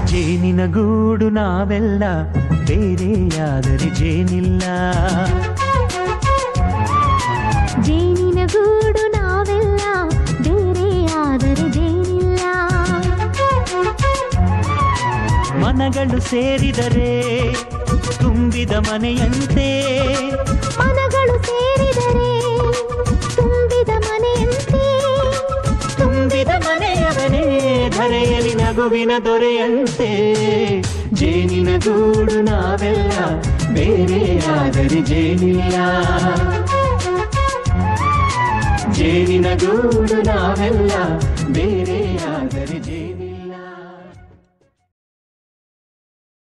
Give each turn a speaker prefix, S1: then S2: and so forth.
S1: ಜೇನಿನ ಗೂಡು ನಾವೆಲ್ಲ ಬೇರೆಯಾದರೆ ಜೇನಿಲ್ಲ
S2: ಜೇನಿನ ಗೂಡು ನಾವೆಲ್ಲ ಬೇರೆಯಾದರೆ ಜೇನಿಲ್ಲ
S1: ಮನಗಳು ಸೇರಿದರೆ ತುಂಬಿದ ಮನೆಯಂತೆ
S2: ಮನಗಳು ಸೇರಿದರೆ ತುಂಬಿದ ಮನೆಯಂತೆ
S1: ತುಂಬಿದ ಮನೆಯವನೇ ಧರೆಯಲಿ ನಗುವಿನ ದೊರೆಯಂತೆ ಜೇನಿನ ಗೂಡು ನಾವೆಲ್ಲ ಬೇರೆಯಾದರೆ ಜೇನಿಲ್ಲ ಜೇನಿನ ಗೂಡು ನಾವೆಲ್ಲ ಬೇರೆಯಾದರೆ ಜೇನಿಲ್ಲ